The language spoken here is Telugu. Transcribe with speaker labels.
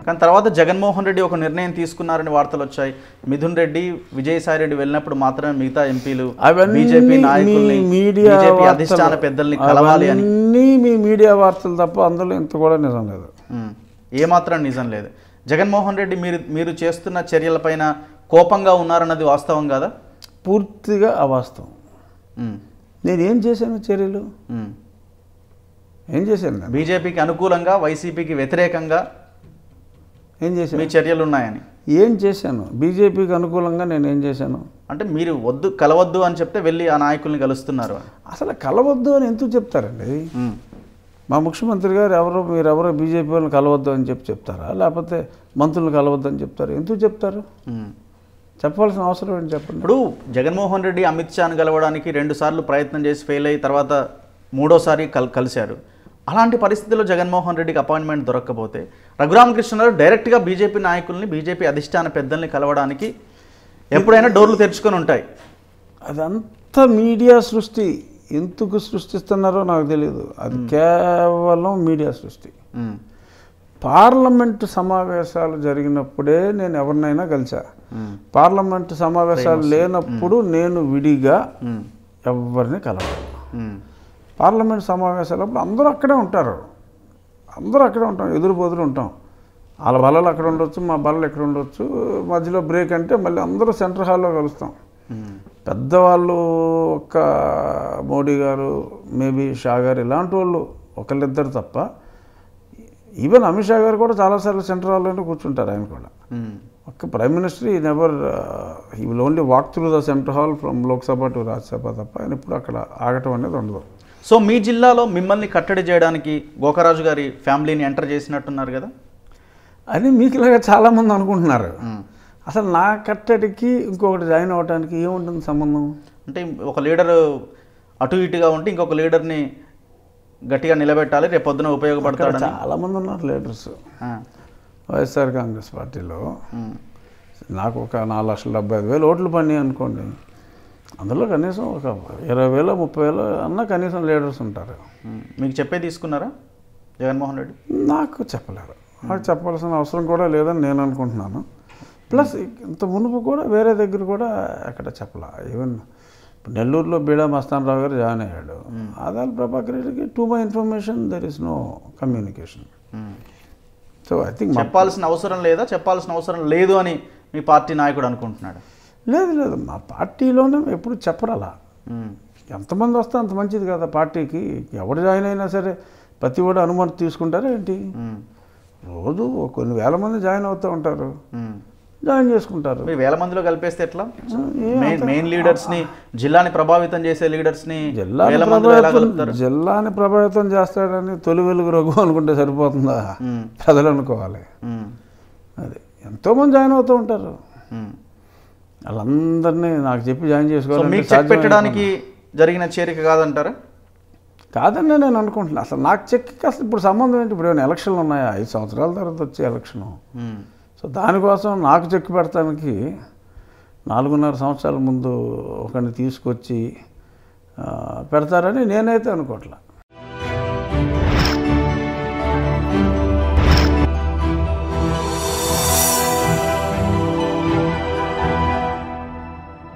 Speaker 1: కానీ తర్వాత జగన్మోహన్ రెడ్డి ఒక నిర్ణయం తీసుకున్నారని వార్తలు వచ్చాయి మిథున్ రెడ్డి విజయసాయి రెడ్డి వెళ్ళినప్పుడు మాత్రమే మిగతా ఎంపీలు
Speaker 2: అవన్నీ
Speaker 1: బీజేపీ
Speaker 2: మీ
Speaker 1: నాయకుల్ని
Speaker 2: మీడియా
Speaker 1: బీజేపీ
Speaker 2: వార్తలు-
Speaker 1: అధిష్టాన పెద్దల్ని కలవాలి అని
Speaker 2: అవన్నీ మీ మీడియా వార్తలు తప్ప అందులో ఇంత కూడా నిజం లేదు
Speaker 1: ఉమ్. ఏమాత్రం నిజం లేదు జగన్మోహన్ రెడ్డి మీరు మీరు చేస్తున్న చర్యలపైన కోపంగా ఉన్నారన్నది వాస్తవం కదా
Speaker 2: పూర్తిగా అవాస్తవం
Speaker 1: ఉమ్.
Speaker 2: నేను ఏం చేశాను చర్యలు
Speaker 1: ఉమ్.
Speaker 2: ఏం చేశాను నేను
Speaker 1: బీజేపీకి అనుకూలంగా వైసీపీకి వ్యతిరేకంగా
Speaker 2: ఏం చేశాను
Speaker 1: మీ చర్యలు ఉన్నాయని
Speaker 2: ఏం చేశాను బీజేపీకి అనుకూలంగా నేను ఏం చేశాను
Speaker 1: అంటే మీరు వద్దు కలవద్దు అని చెప్తే వెళ్ళి ఆ నాయకుల్ని కలుస్తున్నారు అని
Speaker 2: అసలు కలవద్దు అని ఎందుకు చెప్తారండి
Speaker 1: ఉమ్.
Speaker 2: మా ముఖ్యమంత్రి గారు ఎవరో మీరు ఎవరో బీజేపీ వాళ్ళని కలవద్దు అని చెప్పి చెప్తారా లేకపోతే మంత్రులను కలవద్దు అని చెప్తారు ఎందుకు చెప్తారు
Speaker 1: ఉమ్.
Speaker 2: చెప్పాల్సిన అవసరం ఏంటి చెప్పండి
Speaker 1: ఇప్పుడు జగన్మోహన్ రెడ్డి అమిత్ షాను కలవడానికి రెండు సార్లు ప్రయత్నం చేసి ఫెయిల్ అయ్యి తర్వాత మూడోసారి కల్ కలిశారు అలాంటి పరిస్థితుల్లో జగన్మోహన్ రెడ్డికి అపాయింట్మెంట్ దొరకకపోతే రఘురామకృష్ణరావు డైరెక్ట్గా బీజేపీ నాయకుల్ని బీజేపీ అధిష్టాన పెద్దల్ని కలవడానికి ఎప్పుడైనా డోర్లు తెరుచుకొని ఉంటాయి
Speaker 2: అదంతా మీడియా సృష్టి ఎందుకు సృష్టిస్తున్నారో నాకు తెలియదు అది కేవలం మీడియా సృష్టి
Speaker 1: ఉమ్.
Speaker 2: పార్లమెంటు సమావేశాలు జరిగినప్పుడే నేను ఎవరినైనా కలిసా
Speaker 1: ఉమ్.
Speaker 2: పార్లమెంటు సమావేశాలు లేనప్పుడు నేను విడిగా
Speaker 1: ఉమ్.
Speaker 2: ఎవరిని కలవాలి
Speaker 1: ఉమ్.
Speaker 2: పార్లమెంట్ సమావేశాలప్పుడు అందరూ అక్కడే ఉంటారు అందరూ అక్కడే ఉంటాం ఎదురు బదురు ఉంటాం వాళ్ళ బల్లలు అక్కడ ఉండొచ్చు మా బల్లలు ఇక్కడ ఉండొచ్చు మధ్యలో బ్రేక్ అంటే మళ్ళీ అందరూ సెంటర్ హాల్లో కలుస్తాం
Speaker 1: ఉమ్.
Speaker 2: పెద్దవాళ్ళు ఒక్క మోడీ గారు మేబీ షా గారు ఇలాంటి వాళ్ళు ఒకళ్ళిద్దరు తప్ప ఈవెన్ అమిత్ షా గారు కూడా చాలాసార్లు సెంటర్ హాల్లోనే కూర్చుంటారు ఆయన కూడా
Speaker 1: ఉమ్.
Speaker 2: ఒక్క prime minister he never he will only walk through the centre hall from Lok Sabha to Rajya Sabha తప్ప ఆయన ఇప్పుడు అక్కడ ఆగటం అనేది ఉండదు
Speaker 1: సో మీ జిల్లాలో మిమ్మల్ని కట్టడి చేయడానికి గోకరాజు గారి ఫ్యామిలీని ఎంటర్ చేసినట్టున్నారు కదా
Speaker 2: అని మీకు ఇలాగా చాలామంది అనుకుంటున్నారు
Speaker 1: ఉమ్.
Speaker 2: అసలు నా కట్టడికి ఇంకొకటి జాయిన్ అవ్వడానికి ఏముంటుంది సంబంధం
Speaker 1: అంటే ఒక లీడర్ అటు ఇటుగా ఉంటే ఇంకొక లీడర్ని గట్టిగా నిలబెట్టాలి రేపు పొద్దున
Speaker 2: అక్కడ
Speaker 1: ఉపయోగపడతాడని
Speaker 2: చాలామంది ఉన్నారు లీడర్స్
Speaker 1: ఆ.
Speaker 2: వైఎస్ఆర్ కాంగ్రెస్ పార్టీలో
Speaker 1: ఉమ్.
Speaker 2: నాకు ఒక నాలుగు లక్షల డెబ్బై ఐదు వేలు ఓట్లు పడినాయి అనుకోండి అందులో కనీసం ఒక ఇరవై వేల ముప్పై వేలు అన్న కనీసం లీడర్స్ ఉంటారు
Speaker 1: ఉమ్. మీకు చెప్పే తీసుకున్నారా జగన్మోహన్ రెడ్డి
Speaker 2: నాకు చెప్పలేరు నాకు చెప్పాల్సిన అవసరం కూడా లేదని నేను అనుకుంటున్నాను ప్లస్ ఇంత మునుపు కూడా వేరే దగ్గర కూడా ఎక్కడ చెప్పలా ఈవెన్ ఇప్పుడు నెల్లూరులో బీడా మస్తానరావు గారు జాయిన్ అయ్యాడు ఆదాల్ ప్రభాకర్ రెడ్డికి to my information there is no communication
Speaker 1: um.
Speaker 2: So I think
Speaker 1: చెప్పాల్సిన అవసరం లేదా చెప్పాల్సిన అవసరం లేదు అని మీ పార్టీ నాయకుడు అనుకుంటున్నాడు
Speaker 2: లేదు లేదు మా పార్టీలోనే ఎప్పుడు చెప్పరాలా
Speaker 1: ఉమ్.
Speaker 2: ఎంతమంది వస్తే అంత మంచిది కదా పార్టీకి ఎవడు జాయిన్ అయినా సరే ప్రతి కూడా అనుమతి తీసుకుంటారా ఏంటి
Speaker 1: ఉమ్.
Speaker 2: రోజు కొన్ని వేల మంది జాయిన్ అవుతూ ఉంటారు
Speaker 1: ఉమ్.
Speaker 2: జాయిన్ చేసుకుంటారు
Speaker 1: మీరు వేల మందిలో కలిపేస్తే ఎట్లా
Speaker 2: ఏం
Speaker 1: మెయిన్ మెయిన్ లీడర్స్ ని జిల్లాని ప్రభావితం చేసే లీడర్స్ ని
Speaker 2: జిల్లాని
Speaker 1: వేల మందిలో ఎలా
Speaker 2: ప్రభావితం
Speaker 1: కలుపుతారు
Speaker 2: జిల్లాని ప్రభావితం చేస్తాడని తొలి వెలుగు రఘు అనుకుంటే సరిపోతుందా
Speaker 1: ఉమ్.
Speaker 2: ప్రజలు అనుకోవాలి
Speaker 1: ఉమ్.
Speaker 2: అది ఎంతోమంది జాయిన్ అవుతూ ఉంటారు
Speaker 1: ఉమ్.
Speaker 2: వాళ్ళందరినీ నాకు చెప్పి జాయిన్
Speaker 1: సో
Speaker 2: చేసుకోవాలంటే
Speaker 1: మీకు చెక్
Speaker 2: సాధ్యమే
Speaker 1: పెట్టడానికి జరిగిన చేరిక కాదంటారా
Speaker 2: కాదని నేను అనుకుంటున్నా అసలు నాకు చెక్కి అసలు ఇప్పుడు సంబంధం ఏంటి ఇప్పుడు ఏమైనా ఎలక్షన్లు ఉన్నాయా ఐదు సంవత్సరాల తర్వాత వచ్చే ఎలక్షను
Speaker 1: ఉమ్.
Speaker 2: సో దానికోసం నాకు చెక్ పెడతానికి నాలుగున్నర సంవత్సరాల ముందు ఒకరిని తీసుకొచ్చి ఆ, పెడతారని నేనైతే అనుకోవట్లా